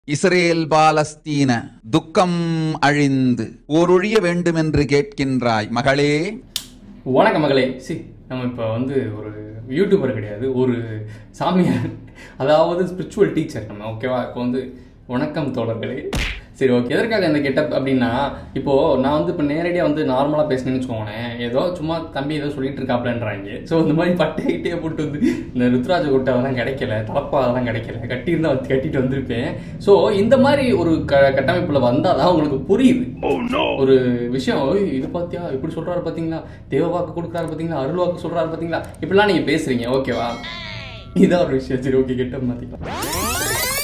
Israel பாலஸ்தீன துக்கம் அழிந்து ஓரொழிய வேண்டுமென்று கேட்கின்றாய் மகளே வணக்கம் மகளே சி நம்ம இப்போ வந்து ஒரு யூடியூபர் கிடையாது ஒரு சாமியார் அதாவது ஸ்பிரிச்சுவல் டீச்சர் நம்ம ஓகேவா இப்போ வந்து வணக்கம் தோழர்களே சரி ஓகே எதற்காக இந்த கெட்டப் அப்படின்னா இப்போ நான் வந்து இப்போ நேரடியாக வந்து நார்மலாக பேசினேன்னு வச்சுக்கோங்களேன் ஏதோ சும்மா தம்பி ஏதோ சொல்லிட்டு இருக்காப்லன்றாங்க ஸோ இந்த மாதிரி பட்டை கிட்டே போட்டு வந்து இந்த ருத்ராஜ கொட்டை அதெல்லாம் கிடைக்கல தலப்பா அதெல்லாம் கிடைக்கல கட்டியிருந்தா வந்து கட்டிட்டு வந்திருப்பேன் ஸோ இந்த மாதிரி ஒரு க கட்டமைப்பில் வந்தால் தான் உங்களுக்கு புரியுது ஒரு விஷயம் "ஓய், இது பார்த்தியா இப்படி சொல்றாரு பார்த்தீங்களா தேவ வாக்கு கொடுக்குறாரு பார்த்தீங்களா அருள் வாக்கு சொல்றாரு பார்த்தீங்களா இப்படிலாம் நீங்கள் பேசுறீங்க ஓகேவா இதான் ஒரு விஷயம் சரி ஓகே கெட்ட மாற்றிக்கலாம்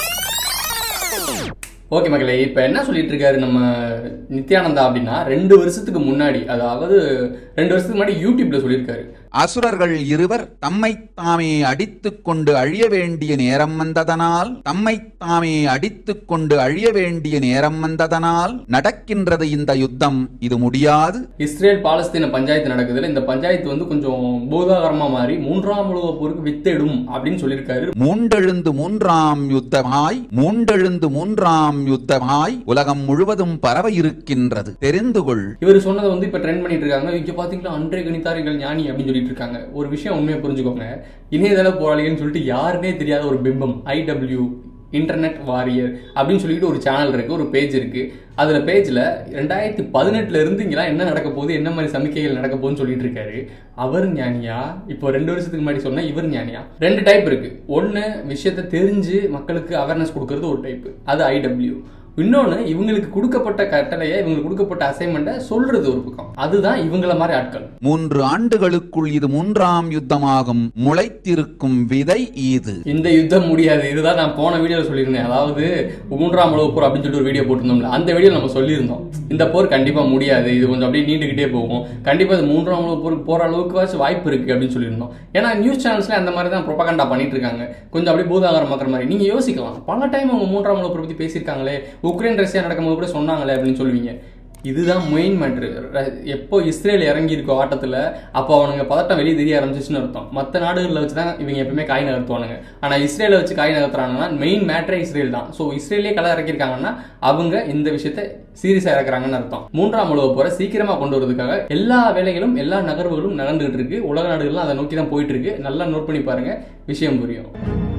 ஓகே மக்களே இப்போ என்ன சொல்லிட்டு இருக்காரு நம்ம நித்யானந்தா அப்படின்னா ரெண்டு வருஷத்துக்கு முன்னாடி அதாவது ரெண்டு வருஷத்துக்கு முன்னாடி யூடியூப்ல சொல்லியிருக்காரு அசுரர்கள் இருவர் தம்மை தாமே அடித்துக் கொண்டு அழிய வேண்டிய நேரம் வந்ததனால் தம்மை தாமே அடித்துக் கொண்டு அழிய வேண்டிய நேரம் வந்ததனால் நடக்கின்றது இந்த யுத்தம் இது முடியாது இஸ்ரேல் பாலஸ்தீன பஞ்சாயத்து நடக்குதுல இந்த பஞ்சாயத்து வந்து கொஞ்சம் பூதாகரமா மாறி மூன்றாம் உலக போருக்கு வித்திடும் அப்படின்னு சொல்லியிருக்காரு மூண்டெழுந்து மூன்றாம் யுத்தமாய் மூண்டெழுந்து மூன்றாம் யுத்தமாய் உலகம் முழுவதும் பரவ இருக்கின்றது தெரிந்து கொள் இவர் சொன்னதை வந்து இப்போ ட்ரெண்ட் பண்ணிட்டு இருக்காங்க இங்க பாத்தீங்களா அன்றே கணித்தார்கள் ஞானி அப்படின்னு சொல்லிட்டு இருக்காங்க ஒரு விஷயம் உண்மையை புரிஞ்சுக்கோங்க இணையதள போராளிகள்னு சொல்லிட்டு யாருனே தெரியாத ஒரு பிம்பம் ஐடபிள்யூ இன்டர்நெட் வாரியர் அப்படின்னு சொல்லிட்டு ஒரு சேனல் இருக்கு ஒரு பேஜ் இருக்கு அதுல பேஜ்ல ரெண்டாயிரத்தி பதினெட்டுல இருந்து இங்கெல்லாம் என்ன நடக்க போகுது என்ன மாதிரி சமிக்கைகள் நடக்க போகுதுன்னு சொல்லிட்டு இருக்காரு அவர் ஞானியா இப்போ ரெண்டு வருஷத்துக்கு முன்னாடி சொன்ன இவர் ஞானியா ரெண்டு டைப் இருக்கு ஒன்னு விஷயத்த தெரிஞ்சு மக்களுக்கு அவேர்னஸ் கொடுக்கறது ஒரு டைப் அது ஐடபிள்யூ இன்னொன்று இவங்களுக்கு கொடுக்கப்பட்ட கட்டளையை இவங்களுக்கு கொடுக்கப்பட்ட அசைன்மெண்ட்டை சொல்றது ஒரு பக்கம் அதுதான் இவங்கள மாதிரி ஆட்கள் மூன்று ஆண்டுகளுக்குள் இது மூன்றாம் யுத்தமாகும் முளைத்திருக்கும் விதை இது இந்த யுத்தம் முடியாது இதுதான் நான் போன வீடியோவில் சொல்லியிருந்தேன் அதாவது மூன்றாம் உலக போர் அப்படின்னு சொல்லிட்டு ஒரு வீடியோ போட்டிருந்தோம்ல அந்த வீடியோ நம்ம சொல்லியிருந்தோம் இந்த போர் கண்டிப்பா முடியாது இது கொஞ்சம் அப்படியே நீண்டுகிட்டே போகும் கண்டிப்பா இது மூன்றாம் உலக போருக்கு போற அளவுக்கு வாய்ப்பு இருக்கு அப்படின்னு சொல்லியிருந்தோம் ஏன்னா நியூஸ் சேனல்ஸ்ல அந்த மாதிரி தான் ப்ரொபகண்டா பண்ணிட்டு இருக்காங்க கொஞ்சம் அப்படியே பூதாகரம் பார்க்குற மாதிரி நீங்க யோசிக்கலாம் பல டைம் அவங்க மூன்றாம் உலக போர் பத்தி பேசியிருக்காங்களே உக்ரைன் ரஷ்யா நடக்கும்போது கூட சொன்னாங்களே அப்படின்னு சொல்லுவீங்க இதுதான் மெயின் மேட்ரு எப்போ இஸ்ரேல் இறங்கி இருக்கோ ஆட்டத்தில் அப்போ அவனுங்க பதட்டம் வெளியே தெரிய ஆரம்பிச்சிச்சுன்னு அர்த்தம் மற்ற நாடுகளில் வச்சு தான் இவங்க எப்பவுமே காய் நகர்த்துவானுங்க ஆனால் இஸ்ரேலை வச்சு காய் நகர்த்துறாங்கன்னா மெயின் மேட்ரே இஸ்ரேல் தான் ஸோ இஸ்ரேலே களை இறக்கியிருக்காங்கன்னா அவங்க இந்த விஷயத்த சீரியஸாக இறக்குறாங்கன்னு அர்த்தம் மூன்றாம் உலக போற சீக்கிரமாக கொண்டு வரதுக்காக எல்லா வேலைகளும் எல்லா நகர்வுகளும் நடந்துகிட்டு இருக்கு உலக நாடுகள்லாம் அதை நோக்கி தான் போயிட்டு இருக்கு நல்லா நோட் பண்ணி பாருங்க விஷயம் புரியும்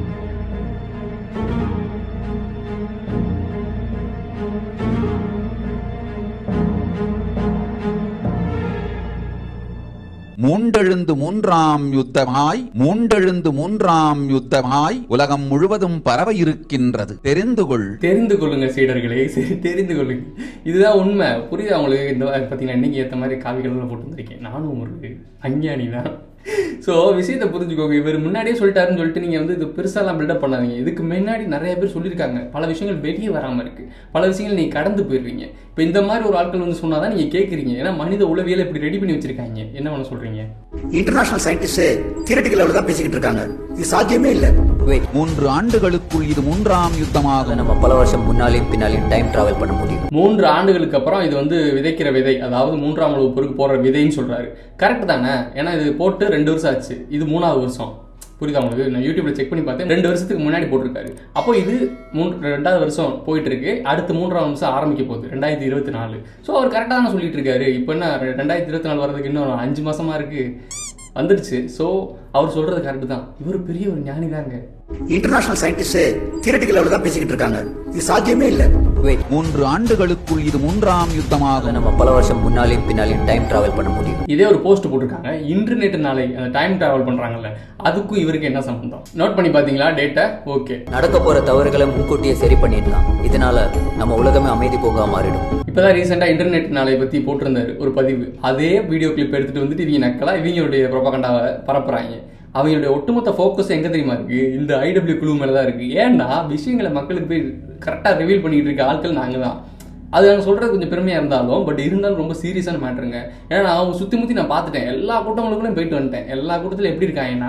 மூண்டெழுந்து மூன்றாம் யுத்தமாய் மூண்டெழுந்து மூன்றாம் யுத்தமாய் உலகம் முழுவதும் பரவ இருக்கின்றது தெரிந்து கொள் தெரிந்து கொள்ளுங்க சீடர்களே சரி தெரிந்து கொள்ளுங்க இதுதான் உண்மை புரியுதா உங்களுக்கு இந்த பார்த்தீங்கன்னா இன்னைக்கு ஏற்ற மாதிரி காவிகள்லாம் போட்டு வந்திருக்கேன் நானும் ஒரு அஞ்ஞானி தான் ஸோ விஷயத்தை புரிஞ்சுக்கோங்க இவர் முன்னாடியே சொல்லிட்டாருன்னு சொல்லிட்டு நீங்கள் வந்து இது பெருசாலாம் பில்டப் பண்ணாதீங்க இதுக்கு முன்னாடி நிறைய பேர் சொல்லியிருக்காங்க பல விஷயங்கள் வெளியே வராமல் இருக்கு பல விஷயங்கள் நீங்கள் கடந்து போயிடுறீங்க இப்போ இந்த மாதிரி ஒரு ஆட்கள் வந்து சொன்னால் தான் நீங்கள் கேட்குறீங்க ஏன்னா மனித உளவியலை இப்படி ரெடி பண்ணி வச்சிருக்காங்க என்ன பண்ண சொல்கிறீங்க இன்டர்நேஷனல் சயின்டிஸ்ட் தியரட்டிக்கல் லெவலில் தான் பேசிக்கிட்டு இருக்காங்க இது சாத்தியமே இல்லை வெயிட் மூன்று ஆண்டுகளுக்குள் இது மூன்றாம் யுத்தமாகும் நம்ம பல வருஷம் முன்னாலையும் பின்னாலையும் டைம் டிராவல் பண்ண முடியும் மூன்று ஆண்டுகளுக்கு அப்புறம் இது வந்து விதைக்கிற விதை அதாவது மூன்றாம் உலக பொருக்கு போடுற விதைன்னு சொல்றாரு கரெக்ட் தானே ஏன்னா இது போட்டு ரெண்டு வருஷம் ஆச்சு இது மூணாவது வருஷம் புரியுதா உங்களுக்கு நான் யூடியூப்ல செக் பண்ணி பார்த்தேன் ரெண்டு வருஷத்துக்கு முன்னாடி போட்டிருக்காரு அப்போ இது மூன்று ரெண்டாவது வருஷம் போயிட்டு இருக்கு அடுத்து மூன்றாவது வருஷம் ஆரம்பிக்க போகுது ரெண்டாயிரத்தி இருபத்தி நாலு ஸோ அவர் கரெக்டாக தானே சொல்லிட்டு இருக்காரு இப்போ என்ன ரெண்டாயிரத்தி இருபத்தி நாலு வரதுக்கு இன்னும் அஞ்சு மாசமா இருக்கு வந்துடுச்சு ஸோ அவர் சொல்றது கரெக்ட் தான் இவர் பெரிய ஒரு ஞானி தாங்க இன்டர்நேஷனல் சயின்டிஸ்ட் தியரட்டிக்கல் லெவலில் தான் பேசிக்கிட்டு இருக்காங்க இது சாத்தியமே இல்லை வெயிட் மூன்று ஆண்டுகளுக்குள் இது மூன்றாம் யுத்தமாகும் நம்ம பல வருஷம் முன்னாலையும் பின்னாலையும் டைம் டிராவல் பண்ண முடியும் இதே ஒரு போஸ்ட் போட்டிருக்காங்க இன்டர்நெட் நாளை அந்த டைம் டிராவல் பண்றாங்கல்ல அதுக்கும் இவருக்கு என்ன சம்பந்தம் நோட் பண்ணி பாத்தீங்களா டேட்டா ஓகே நடக்க போற தவறுகளை முன்கூட்டியே சரி பண்ணிடலாம் இதனால நம்ம உலகமே அமைதி போக மாறிடும் இப்பதான் ரீசெண்டா இன்டர்நெட் நாளை பத்தி போட்டிருந்தாரு ஒரு பதிவு அதே வீடியோ கிளிப் எடுத்துட்டு வந்துட்டு இவங்க நக்கலா இவங்களுடைய ப்ரொபகண்டாவை பரப்புறாங்க அவங்களுடைய ஒட்டுமொத்த ஃபோக்கஸ் எங்க தெரியுமா இருக்கு இந்த ஐடபிள்யூ குழு மேல தான் இருக்கு ஏன்னா விஷயங்களை மக்களுக்கு போய் கரெக்டா ரிவீல் பண்ணிட்டு இருக்க ஆட்கள் நாங்க தான் அது நாங்கள் சொல்றது கொஞ்சம் பெருமையா இருந்தாலும் பட் இருந்தாலும் ரொம்ப சீரியஸான மேட்டருங்க ஏன்னா நான் அவங்க சுத்தி முத்தி நான் பார்த்துட்டேன் எல்லா கூட்டங்களுக்குள்ளேயும் போயிட்டு வந்துட்டேன் எல்லா கூட்டத்திலும் எப்படி இருக்காங்கன்னா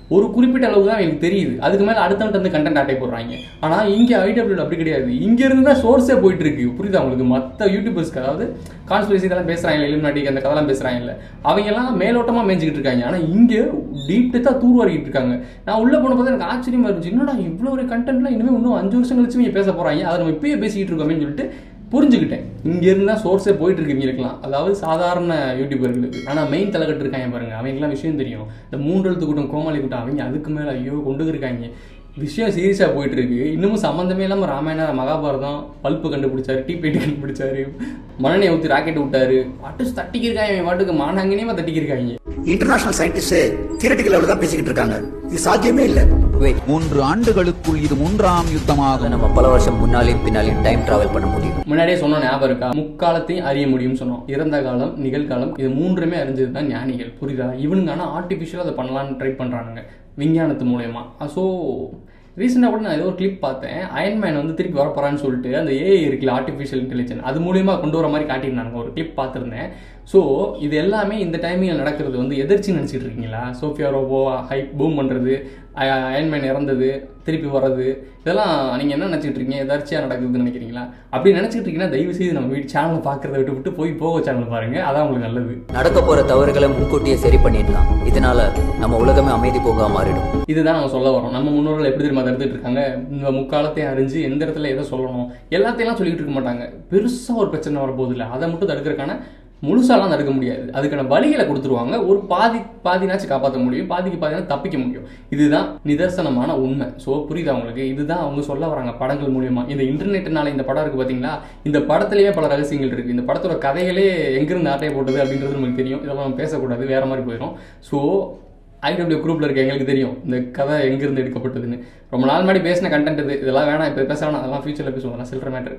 ஒரு குறிப்பிட்ட அளவு தான் எனக்கு தெரியுது அதுக்கு மேலே அடுத்தவன்ட்டு வந்து கண்டென்ட் அட்டை போடுறாங்க ஆனால் இங்கே ஐடபிள்யூ அப்படி கிடையாது இங்கேருந்து தான் சோர்ஸே போயிட்டு இருக்கு புரியுதா உங்களுக்கு மற்ற யூடியூபர்ஸ்க்கு அதாவது கான்ஸ்பிரசி இதெல்லாம் பேசுகிறாங்க இலுமினாட்டிக்கு அந்த கதெல்லாம் பேசுகிறாங்க இல்லை அவங்க எல்லாம் மேலோட்டமாக மேய்ஞ்சிக்கிட்டு இருக்காங்க ஆனால் இங்கே டீப் தான் தூர்வாரிக்கிட்டு இருக்காங்க நான் உள்ளே போன போது எனக்கு ஆச்சரியமா இருந்துச்சு என்னடா இவ்வளோ ஒரு கண்டென்ட்லாம் இனிமேல் இன்னும் அஞ்சு வருஷம் கழிச்சு இவங்க பேச போகிறாங்க அதை நம்ம இப்பயே பேசிக்கிட்டு இருக்கோமேன்னு சொல்லிட்டு புரிஞ்சுக்கிட்டேன் இங்க இருந்து தான் சோர்ஸே போயிட்டு இருக்கு இவங்களுக்குலாம் அதாவது சாதாரண யூடியூபர்களுக்கு ஆனா மெயின் தலைக்கட்டு இருக்காங்க பாருங்க அவங்களுக்குலாம் விஷயம் தெரியும் இந்த மூன்றெழுத்து கூட்டம் கோமாளி கூட்டம் அவங்க அதுக்கு மேல ஐயோ கொண்டு இருக்காங்க விஷயம் சீரியஸாக போயிட்டு இருக்கு இன்னமும் சம்மந்தமே இல்லாமல் ராமாயணம் மகாபாரதம் பல்ப்பு கண்டுபிடிச்சாரு டீ பெயிண்ட் கண்டுபிடிச்சாரு மண்ணெண்ணெய் ஊற்றி ராக்கெட் விட்டாரு அட்டு தட்டிக்கிருக்காங்க இவன் பாட்டுக்கு மானாங்கனேமா தட்டிக்கிருக்காங்க இன்டர்நேஷனல் சயின்டிஸ்ட் தியரட்டிக்கல் லெவலில் தான் பேசிக்கிட்டு இருக்காங்க இது சாத்தியமே இல்லை வெயிட் மூன்று ஆண்டுகளுக்குள் இது மூன்றாம் யுத்தமாகும் நம்ம பல வருஷம் முன்னாலையும் பின்னாலையும் டைம் டிராவல் பண்ண முடியும் முன்னாடியே சொன்ன ஞாபகம் இருக்கா முக்காலத்தையும் அறிய முடியும்னு சொன்னோம் இறந்த காலம் நிகழ்காலம் இது மூன்றுமே அறிஞ்சது தான் ஞானிகள் புரியுதா இவனுங்க ஆனால் ஆர்டிஃபிஷியலாக அதை பண்ணலான்னு ட்ரை பண்ணுறானுங்க விஞ்ஞானத்து மூலயமா ஸோ ரீசெண்டாக கூட நான் ஏதோ ஒரு கிளிப் பார்த்தேன் அயன்மேன் வந்து திருப்பி வரப்போறான்னு சொல்லிட்டு அந்த ஏஐ இருக்குல்ல ஆர்டிஃபிஷியல் இன்டெலிஜென்ஸ் அது மூலியமா கொண்டு வர மாதிரி காட்டியிருந்தாங்க ஒரு கிளிப் பார்த்துருந்தேன் ஸோ இது எல்லாமே இந்த டைமிங்கில் நடக்கிறது வந்து எதிர்ச்சி நினச்சிட்டு இருக்கீங்களா சோஃபியா ரோபோ ஹைப் பூம் பண்ணுறது அயன்மேன் இறந்தது திருப்பி வர்றது இதெல்லாம் நீங்கள் என்ன நினச்சிட்டு இருக்கீங்க எதாச்சியாக நடக்குதுன்னு நினைக்கிறீங்களா அப்படி நினச்சிட்டு இருக்கீங்கன்னா தயவு செய்து நம்ம வீட்டு சேனலை பார்க்குறத விட்டு விட்டு போய் போக சேனல் பாருங்க அதான் உங்களுக்கு நல்லது நடக்க போற தவறுகளை முன்கூட்டியே சரி பண்ணிடலாம் இதனால நம்ம உலகமே அமைதி போக மாறிடும் இதுதான் நம்ம சொல்ல வரோம் நம்ம முன்னோர்கள் எப்படி தெரியுமா தடுத்துட்டு இருக்காங்க இந்த முக்காலத்தையும் அறிஞ்சு எந்த இடத்துல எதை சொல்லணும் எல்லாத்தையும் சொல்லிட்டு இருக்க மாட்டாங்க பெருசா ஒரு பிரச்சனை வரப்போகுது இல்லை அதை மட்டும் தடுக்கிறதுக்கான முழுசாலாம் தடுக்க முடியாது அதுக்கான வழிகளை கொடுத்துருவாங்க ஒரு பாதி பாதினாச்சும் காப்பாற்ற முடியும் பாதிக்கு பாதினா தப்பிக்க முடியும் இதுதான் நிதர்சனமான உண்மை ஸோ புரியுதா உங்களுக்கு இதுதான் அவங்க சொல்ல வராங்க படங்கள் மூலியமா இந்த இன்டர்நெட்னால இந்த படம் இருக்கு பாத்தீங்களா இந்த படத்துலயே பல ரகசியங்கள் இருக்கு இந்த படத்தோட கதைகளே எங்கிருந்து ஆட்டைய போட்டது அப்படின்றது நமக்கு தெரியும் இதெல்லாம் நம்ம பேசக்கூடாது வேற மாதிரி போயிடும் ஸோ ஐடபிள்யூ குரூப்ல இருக்க எங்களுக்கு தெரியும் இந்த கதை எங்கிருந்து எடுக்கப்பட்டதுன்னு ரொம்ப நாள் முன்னாடி பேசின கண்டென்ட் இது இதெல்லாம் வேணாம் இப்போ பேச வேணாம் அதெல்லாம் ஃபியூச்சர்ல பேசுவோம் அதெல்லாம் சில்லற மேட்டர்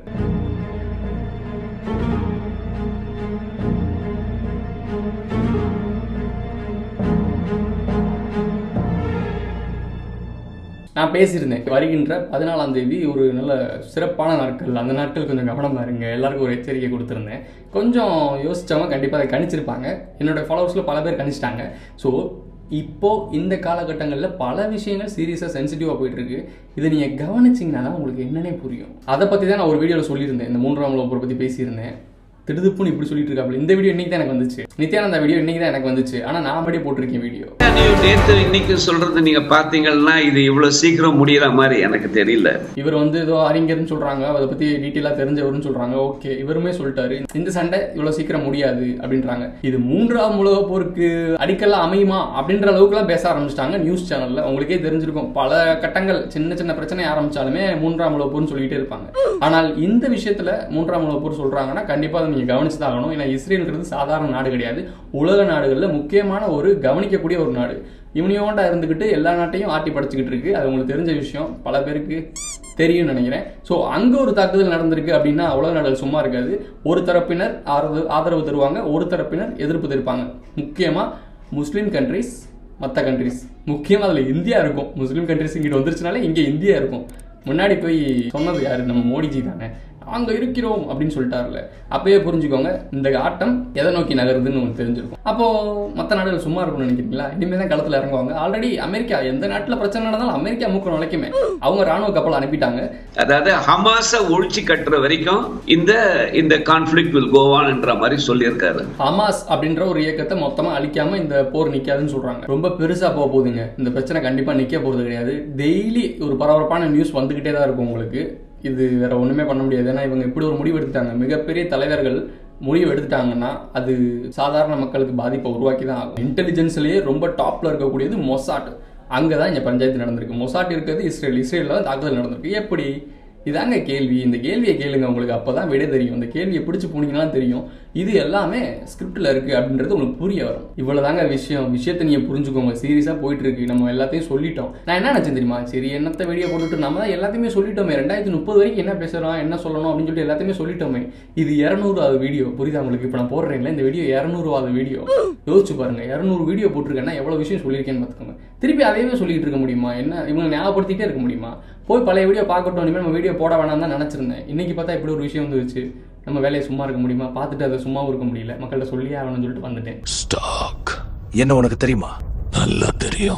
நான் பேசியிருந்தேன் வருகின்ற பதினாலாம் தேதி ஒரு நல்ல சிறப்பான நாட்கள் அந்த நாட்கள் கொஞ்சம் கவனமா இருங்க எல்லாருக்கும் ஒரு எச்சரிக்கை கொடுத்துருந்தேன் கொஞ்சம் யோசிச்சவங்க கண்டிப்பாக அதை கணிச்சிருப்பாங்க என்னோட ஃபாலோவர்ஸில் பல பேர் கணிச்சிட்டாங்க ஸோ இப்போ இந்த காலகட்டங்களில் பல விஷயங்கள் சீரியஸாக சென்சிட்டிவாக போயிட்டு இருக்கு இதை நீங்கள் கவனிச்சிங்கன்னா தான் உங்களுக்கு என்னன்னே புரியும் அதை பற்றி தான் நான் ஒரு வீடியோவில் சொல்லியிருந்தேன் இந்த மூன்றாம் உலகப்போரை பற்றி பேசியிருந்தேன் திடுதுப்புன்னு இப்படி சொல்லிட்டு இருக்காப்புல இந்த வீடியோ இன்னைக்கு தான் எனக்கு வந்துச்சு நித்யானந்தா வீடியோ இன்னைக்கு தான் எனக்கு வந்துச்சு ஆனால் நான் அப்படியே போட்டிருக்கேன் வீடியோ நீங்க நேத்து இன்னைக்கு சொல்றது நீங்க பாத்தீங்கன்னா இது இவ்வளவு சீக்கிரம் முடியற மாதிரி எனக்கு தெரியல இவர் வந்து ஏதோ அறிஞர்னு சொல்றாங்க அதை பத்தி டீட்டெயிலாக தெரிஞ்சவர்னு சொல்றாங்க ஓகே இவருமே சொல்லிட்டாரு இந்த சண்டை இவ்வளவு சீக்கிரம் முடியாது அப்படின்றாங்க இது மூன்றாம் உலக போருக்கு அடிக்கல்லாம் அமையுமா அப்படின்ற அளவுக்குலாம் பேச ஆரம்பிச்சிட்டாங்க நியூஸ் சேனல்ல உங்களுக்கே தெரிஞ்சிருக்கும் பல கட்டங்கள் சின்ன சின்ன பிரச்சனை ஆரம்பிச்சாலுமே மூன்றாம் உலக போர்னு சொல்லிட்டே இருப்பாங்க ஆனால் இந்த விஷயத்துல மூன்றாம் உலக போர் சொல்றாங்கன்னா கண்டிப்பா அதை நீங்க கவனிச்சு தான் ஆகணும் ஏன்னா இஸ்ரேல்ன்றது சாதாரண நாடு கிடையாது உலக நாடுகள்ல முக்கியமான ஒரு கவனிக்கக்கூடிய ஒரு நாடு இவனியோண்டா இருந்துக்கிட்டு எல்லா நாட்டையும் ஆட்டி படைச்சிக்கிட்டு இருக்கு அது உங்களுக்கு தெரிஞ்ச விஷயம் பல பேருக்கு தெரியும்னு நினைக்கிறேன் ஸோ அங்கே ஒரு தாக்குதல் நடந்திருக்கு அப்படின்னா உலக நாடுகள் சும்மா இருக்காது ஒரு தரப்பினர் ஆதரவு ஆதரவு தருவாங்க ஒரு தரப்பினர் எதிர்ப்பு தெரிவிப்பாங்க முக்கியமாக முஸ்லீம் கண்ட்ரிஸ் மற்ற கண்ட்ரிஸ் முக்கியமாக அதில் இந்தியா இருக்கும் முஸ்லீம் கண்ட்ரிஸ் இங்கிட்டு வந்துருச்சுனாலே இங்கே இந்தியா இருக்கும் முன்னாடி போய் சொன்னது யாரு நம்ம மோடிஜி தானே அங்க இருக்கிறோம் அப்படின்னு சொல்லிட்டாருல அப்பயே புரிஞ்சுக்கோங்க இந்த ஆட்டம் எதை நோக்கி நகருதுன்னு உங்களுக்கு தெரிஞ்சிருக்கும் அப்போ மற்ற நாடுகள் சும்மா இருக்கும்னு நினைக்கிறீங்களா இனிமே தான் களத்துல இறங்குவாங்க ஆல்ரெடி அமெரிக்கா எந்த நாட்டுல பிரச்சனை நடந்தாலும் அமெரிக்கா மூக்கம் நுழைக்குமே அவங்க ராணுவ கப்பல் அனுப்பிட்டாங்க அதாவது ஹமாஸ ஒழிச்சு கட்டுற வரைக்கும் இந்த இந்த கான்ஃபிளிக் வில் கோவான்ன்ற மாதிரி சொல்லியிருக்காரு ஹமாஸ் அப்படின்ற ஒரு இயக்கத்தை மொத்தமா அழிக்காம இந்த போர் நிக்காதுன்னு சொல்றாங்க ரொம்ப பெருசா போக போகுதுங்க இந்த பிரச்சனை கண்டிப்பா நிக்க போறது கிடையாது டெய்லி ஒரு பரபரப்பான நியூஸ் வந்துகிட்டே தான் இருக்கும் உங்களுக்கு இது வேற ஒண்ணுமே பண்ண முடியாது ஏன்னா இவங்க இப்படி ஒரு முடிவு எடுத்துட்டாங்க மிகப்பெரிய தலைவர்கள் முடிவு எடுத்துட்டாங்கன்னா அது சாதாரண மக்களுக்கு பாதிப்பை உருவாக்கி தான் ஆகும் இன்டெலிஜென்ஸ்லயே ரொம்ப டாப்ல இருக்கக்கூடியது மொசாட் அங்கதான் இங்க பஞ்சாயத்து நடந்திருக்கு மொசாட் இருக்கிறது இஸ்ரேல் இஸ்ரேல்ல தான் தாக்குதல் நடந்திருக்கு எப்படி இதாங்க கேள்வி இந்த கேள்வியை கேளுங்க உங்களுக்கு அப்பதான் விட தெரியும் இந்த கேள்வியை பிடிச்சு போனீங்கன்னா தெரியும் இது எல்லாமே ஸ்கிரிப்ட்ல இருக்கு அப்படின்றது உங்களுக்கு புரிய வரும் இவ்வளவுதாங்க விஷயம் விஷயத்தை நீங்க புரிஞ்சுக்கோங்க சீரியஸா போயிட்டு இருக்கு நம்ம எல்லாத்தையும் சொல்லிட்டோம் நான் என்ன நினைச்சேன் தெரியுமா சரி என்னத்த வீடியோ போட்டுட்டு நம்ம தான் எல்லாத்தையுமே சொல்லிட்டோமே ரெண்டாயிரத்தி முப்பது வரைக்கும் என்ன பேசுறோம் என்ன சொல்லணும் அப்படின்னு சொல்லிட்டு எல்லாத்தையுமே சொல்லிட்டோமே இது இரநூறுவாது வீடியோ புரியுதா உங்களுக்கு இப்போ நான் போடுறேன்ல இந்த வீடியோ இரநூறுவாது வீடியோ யோசிச்சு பாருங்க இரநூறு வீடியோ போட்டிருக்கேன்னா எவ்வளவு விஷயம் சொல்லியிருக்கேன்னு பார்த்துக்கோங்க திருப்பி அதையவே சொல்லிட்டு இருக்க முடியுமா என்ன இவங்க ஞாபகப்படுத்திட்டே இருக்க முடியுமா போய் பழைய வீடியோ பார்க்கட்டும் இனிமேல் நம்ம வீடியோ போட வேணாம் தான் நினச்சிருந்தேன் இன்னைக்கு பார்த்தா இப்படி ஒரு விஷயம் வந்துருச்சு நம்ம வேலையை சும்மா இருக்க முடியுமா பார்த்துட்டு அதை சும்மாவும் இருக்க முடியல மக்கள்கிட்ட சொல்லியே ஆகணும்னு சொல்லிட்டு வந்துட்டேன் ஸ்டாக் என்ன உனக்கு தெரியுமா நல்லா தெரியும்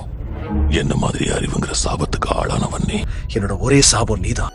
என்ன மாதிரி அறிவுங்கிற சாபத்துக்கு ஆளானவன் நீ என்னோட ஒரே சாபம் நீதான்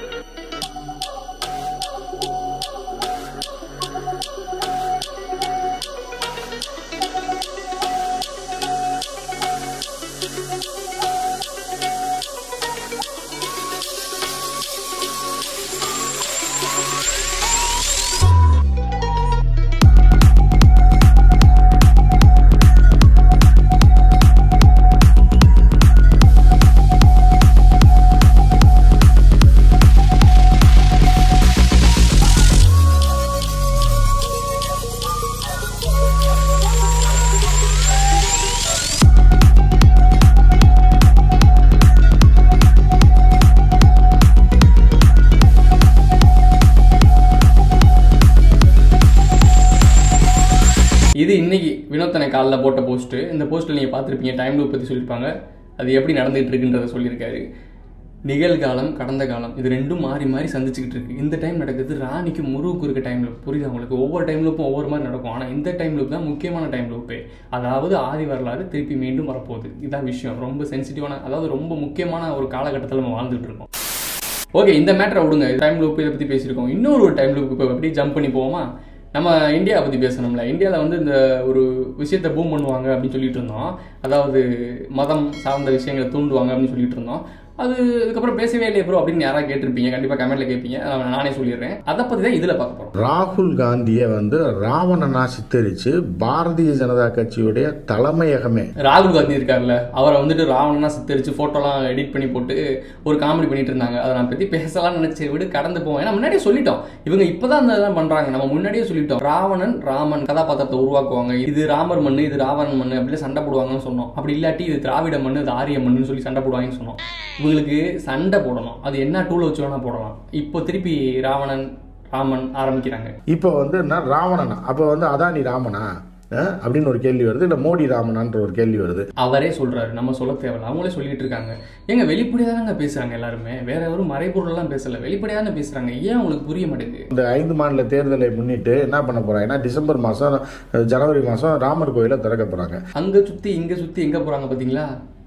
இது இன்னைக்கு வினோத்தனை காலைல போட்ட போஸ்ட்டு இந்த போஸ்ட்டில் நீங்கள் பார்த்துருப்பீங்க டைம் லூப் பற்றி சொல்லியிருப்பாங்க அது எப்படி நடந்துகிட்டு இருக்குன்றத சொல்லியிருக்காரு நிகழ்காலம் கடந்த காலம் இது ரெண்டும் மாறி மாறி சந்திச்சுக்கிட்டு இருக்கு இந்த டைம் நடக்குது ராணிக்கு முருகுக்கு இருக்க டைம் லூப் புரியுது உங்களுக்கு ஒவ்வொரு டைம் லூப்பும் ஒவ்வொரு மாதிரி நடக்கும் ஆனால் இந்த டைம் லூப் தான் முக்கியமான டைம் லூப்பு அதாவது ஆதி வரலாறு திருப்பி மீண்டும் வரப்போகுது இதான் விஷயம் ரொம்ப சென்சிட்டிவான அதாவது ரொம்ப முக்கியமான ஒரு காலகட்டத்தில் நம்ம வாழ்ந்துட்டு இருக்கோம் ஓகே இந்த மேட்டரை விடுங்க டைம் லூப் இதை பற்றி பேசியிருக்கோம் இன்னொரு ஒரு டைம் லூப் இப்போ எப்படி ஜம்ப் பண்ணி போவோமா நம்ம இந்தியாவை பற்றி பேசணும்ல இந்தியாவில் வந்து இந்த ஒரு விஷயத்தை பூம் பண்ணுவாங்க அப்படின்னு சொல்லிட்டு இருந்தோம் அதாவது மதம் சார்ந்த விஷயங்களை தூண்டுவாங்க அப்படின்னு சொல்லிட்டு இருந்தோம் அது அதுக்கப்புறம் பேசவே இல்லையே ப்ரோ அப்படின்னு யாராவது கேட்டிருப்பீங்க கண்டிப்பாக கமெண்ட்ல கேட்பீங்க அதை நானே சொல்லிடுறேன் அதை பற்றி தான் இதில் பார்க்க போகிறோம் ராகுல் காந்தியை வந்து ராவணனா சித்தரிச்சு பாரதிய ஜனதா கட்சியுடைய தலைமையகமே ராகுல் காந்தி இருக்கார்ல அவரை வந்துட்டு ராவணனா சித்தரிச்சு ஃபோட்டோலாம் எடிட் பண்ணி போட்டு ஒரு காமெடி பண்ணிட்டு இருந்தாங்க அதை நான் பற்றி பேசலாம்னு நினைச்சு விடு கடந்து போவேன் ஏன்னா முன்னாடியே சொல்லிட்டோம் இவங்க இப்போதான் அந்த இதெல்லாம் பண்றாங்க நம்ம முன்னாடியே சொல்லிட்டோம் ராவணன் ராமன் கதாபாத்திரத்தை உருவாக்குவாங்க இது ராமர் மண்ணு இது ராவணன் மண்ணு அப்படின்னு சண்டை போடுவாங்கன்னு சொன்னோம் அப்படி இல்லாட்டி இது திராவிட மண்ணு இது ஆரிய மண்ணுன்னு சொல்லி சண்டை போடுவாங்கன்னு சொன்னோம் இவங்களுக்கு சண்டை போடணும் அது என்ன டூல் வச்சு வேணா போடலாம் இப்போ திருப்பி ராவணன் ராமன் ஆரம்பிக்கிறாங்க இப்போ வந்து என்ன ராவணனா அப்போ வந்து அதானி ராமனா அஹ், அப்படின்னு ஒரு கேள்வி வருது இல்லை மோடி ராமனான்ற ஒரு கேள்வி வருது அவரே சொல்றாரு நம்ம சொல்ல தேவையில்ல அவங்களே சொல்லிட்டு இருக்காங்க ஏங்க வெளிப்படையாக தாங்க பேசுறாங்க எல்லாருமே வேற யாரும் மறைபொருள்லாம் பேசல வெளிப்படையாக தானே பேசுறாங்க ஏன் உங்களுக்கு புரிய மாட்டேங்குது இந்த ஐந்து மாநில தேர்தலை முன்னிட்டு என்ன பண்ண போறாங்கன்னா டிசம்பர் மாதம் ஜனவரி மாதம் ராமர் கோயிலை திறக்க போறாங்க அங்க சுத்தி இங்க சுத்தி எங்க போறாங்க பாத்தீங்களா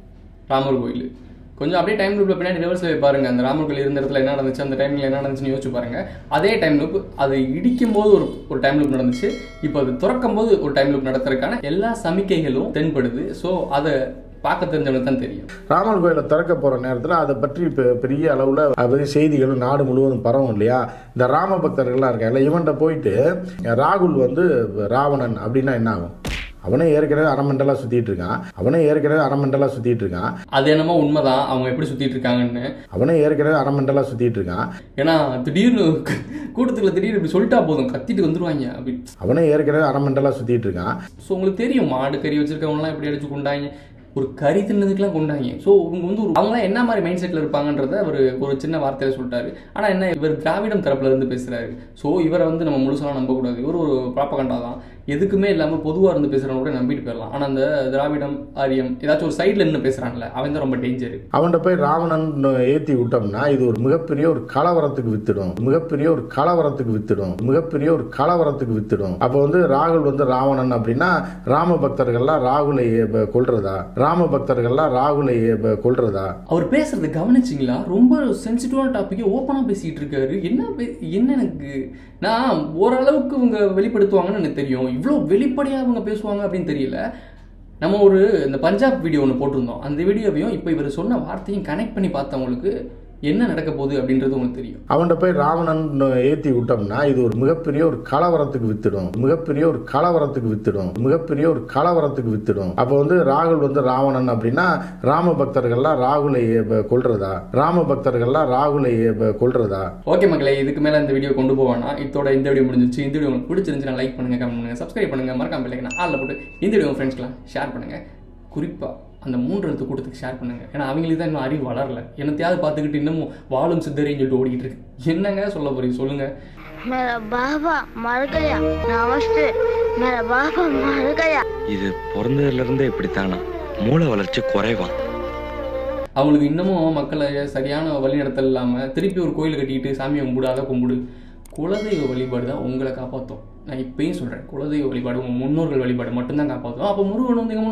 ராமர் கோயில் கொஞ்சம் அப்படியே டைம் லூப்ல பின்னாடி ரிவர்ஸ்ல போய் பாருங்க அந்த ராமர் கோயில் இருந்த இடத்துல என்ன நடந்துச்சு அந்த டைம்ல என்ன நடந்துச்சுன்னு யோசிச்சு பாருங்க அதே டைம் லூப் அது இடிக்கும் போது ஒரு ஒரு டைம் லூப் நடந்துச்சு இப்போ அது திறக்கும் போது ஒரு டைம் லூப் நடத்துறதுக்கான எல்லா சமிக்கைகளும் தென்படுது ஸோ அதை பார்க்க தெரிஞ்சவனுக்கு தான் தெரியும் ராமர் கோயிலை திறக்க போற நேரத்தில் அதை பற்றி பெ- பெரிய அளவில் அதை பற்றி செய்திகளும் நாடு முழுவதும் பரவும் இல்லையா இந்த ராம பக்தர்கள்லாம் இருக்காங்கல்ல இவன்கிட்ட போயிட்டு ராகுல் வந்து ராவணன் அப்படின்னா என்ன ஆகும் அவனே ஏற்கனவே அரமண்டலாக சுத்திட்டு இருக்கான் அவனே ஏற்கனவே அரமண்டலாக சுத்திட்டு இருக்கான் அது என்னமோ உண்மைதான் அவங்க எப்படி சுத்திட்டு இருக்காங்கன்னு அவனே ஏற்கனவே அரமண்டலாக சுத்திட்டு இருக்கான் ஏன்னா திடீர்னு கூட்டத்துக்குள்ள திடீர்னு இப்படி சொல்லிட்டா போதும் கத்திட்டு வந்துருவாங்க அப்படி அவனே ஏற்கனவே அரமண்டலாக சுத்திட்டு இருக்கான் ஸோ உங்களுக்கு தெரியும் மாடு கறி வச்சிருக்கவங்கலாம் எப்படி அடிச்சு கொண்டாங்க ஒரு கறி தின்னதுக்கெல்லாம் கொண்டாங்க ஸோ இவங்க வந்து ஒரு அவங்களாம் என்ன மாதிரி மைண்ட் செட்டில் இருப்பாங்கன்றத அவர் ஒரு சின்ன வார்த்தையில சொல்லிட்டாரு ஆனால் என்ன இவர் திராவிடம் தரப்புல இருந்து பேசுறாரு ஸோ இவரை வந்து நம்ம முழுசாலாம் நம்பக்கூடாது இவர் ஒரு ப்ராப்பகண்டா தான் எதுக்குமே இல்லாமல் பொதுவாக இருந்து பேசுறவங்க கூட நம்பிட்டு போயிடலாம் ஆனால் அந்த திராவிடம் ஆரியம் ஏதாச்சும் ஒரு சைடில் நின்று பேசுறான்ல அவன் தான் ரொம்ப டேஞ்சர் அவன்கிட்ட போய் ராவணன் ஏற்றி விட்டோம்னா இது ஒரு மிகப்பெரிய ஒரு கலவரத்துக்கு வித்துடும் மிகப்பெரிய ஒரு கலவரத்துக்கு வித்துடும் மிகப்பெரிய ஒரு கலவரத்துக்கு வித்துடும் அப்போ வந்து ராகுல் வந்து ராவணன் அப்படின்னா ராம பக்தர்கள்லாம் ராகுலை ப- கொல்றதா ராம பக்தர்கள்லாம் ராகுலை ப- கொல்றதா அவர் பேசுறது கவனிச்சிங்களா ரொம்ப சென்சிட்டிவான டாப்பிக்கை ஓப்பனாக பேசிட்டு இருக்காரு என்ன பே- என்ன எனக்கு நான் ஓரளவுக்கு இவங்க வெளிப்படுத்துவாங்கன்னு எனக்கு தெரியும் இவ்வளோ வெளிப்படையாக அவங்க பேசுவாங்க அப்படின்னு தெரியல நம்ம ஒரு இந்த பஞ்சாப் வீடியோ ஒன்று போட்டிருந்தோம் அந்த வீடியோவையும் இப்போ இவர் சொன்ன வார்த்தையும் கனெக்ட் பண்ணி பார்த்தவங்களுக்கு என்ன நடக்க போகுது அப்படின்றது உங்களுக்கு தெரியும் அவன்கிட்ட போய் ராவணன் ஏற்றி விட்டோம்னா இது ஒரு மிகப்பெரிய ஒரு கலவரத்துக்கு வித்துடும் மிகப்பெரிய ஒரு கலவரத்துக்கு வித்துடும் மிகப்பெரிய ஒரு கலவரத்துக்கு வித்துடும் அப்போ வந்து ராகுல் வந்து ராவணன் அப்படின்னா ராம பக்தர்கள்லாம் ராகுலை ப- கொல்றதா ராம பக்தர்கள்லாம் ராகுலை ப- கொல்றதா ஓகே மக்களே இதுக்கு மேலே இந்த வீடியோ கொண்டு போவானா இதோட இந்த வீடியோ முடிஞ்சிச்சு இந்த வீடியோ உங்களுக்கு பிடிச்சிருந்துச்சுன்னா லைக் பண்ணுங்க கமெண்ட் பண்ணுங்க சப்ஸ்கிரைப் பண்ணுங்க மறக்காம பிள்ளைங்க ஆளில் போட்டு இந்த வீடியோ உங்கள் ஃப்ரெண்ட்ஸ்க்குலாம் ஷேர் பண்ணுங்க குறிப்பாக அந்த மூன்று எழுத்து கூட்டத்துக்கு ஷேர் பண்ணுங்க ஏன்னா அவங்களுக்கு தான் இன்னும் அறிவு வளரல என்னத்தையாவது பார்த்துக்கிட்டு இன்னமும் வாழும் சித்தரின்னு சொல்லிட்டு ஓடிக்கிட்டு இருக்கு என்னங்க சொல்ல போறீங்க சொல்லுங்க मेरा बाबा मर गया नमस्ते मेरा बाबा मर गया இது பிறந்ததுல இருந்தே இப்படித்தானா மூளை வளர்ச்சி குறைவான் அவங்களுக்கு இன்னமும் மக்களை சரியான வழிநடத்தல் இல்லாமல் திருப்பி ஒரு கோயில் கட்டிக்கிட்டு சாமியை கும்பிடு அதை கும்பிடு குலதெய்வ வழிபாடு தான் உங்களை காப்பாற்றும் நான் இப்பயும் சொல்கிறேன் குலதெய்வ வழிபாடு உங்கள் முன்னோர்கள் வழிபாடு மட்டும்தான் காப்பாற்றும் அப்போ முருகன் வந்து எங்கள் முன்னோர்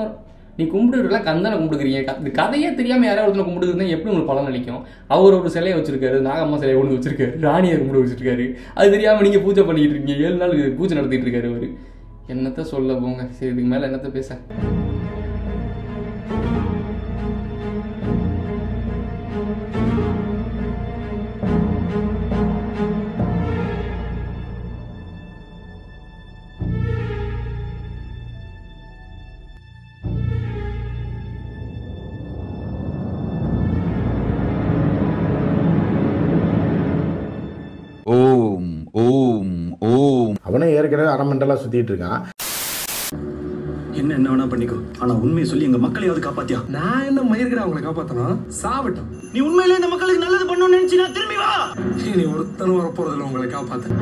நீ கும்பிடுறதுலாம் கந்தனை கும்பிடுக்கிறீங்க க- இந்த கதையே தெரியாம யாராவது ஒருத்தனை கும்பிடுறதுனா எப்படி உங்களுக்கு பலன் அளிக்கும் அவர் ஒரு சிலையை வச்சிருக்காரு நாகம்மா சிலையை கொண்டு வச்சிருக்காரு ராணியை கும்பிட வச்சிருக்காரு அது தெரியாம நீங்க பூஜை பண்ணிட்டு இருக்கீங்க ஏழு நாள் பூஜை நடத்திட்டு இருக்காரு அவரு என்னத்த சொல்ல போங்க சரி இதுக்கு மேல என்னத்த பேச ஓம் ஓம் ஓம் அவனே ஏற்கனவே அரமண்டலா சுத்திட்டு இருக்கான் என்ன என்ன வேணா பண்ணிக்கோ ஆனா உண்மையை சொல்லி எங்க மக்களையாவது காப்பாத்தியா நான் என்ன மயிருக்கிறேன் அவங்களை காப்பாத்தணும் சாவட்டும் நீ உண்மையிலே இந்த மக்களுக்கு நல்லது பண்ணணும்னு நினைச்சினா திரும்பி வா இனி ஒருத்தனும் வரப்போறதில்ல உங்களை காப்பாத்த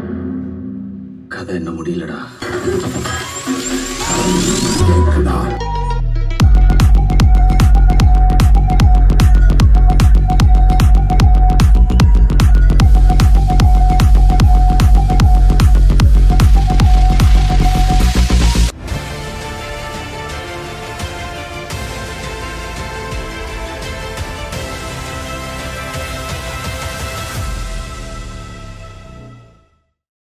கதை என்ன முடியலடா கேக்குதா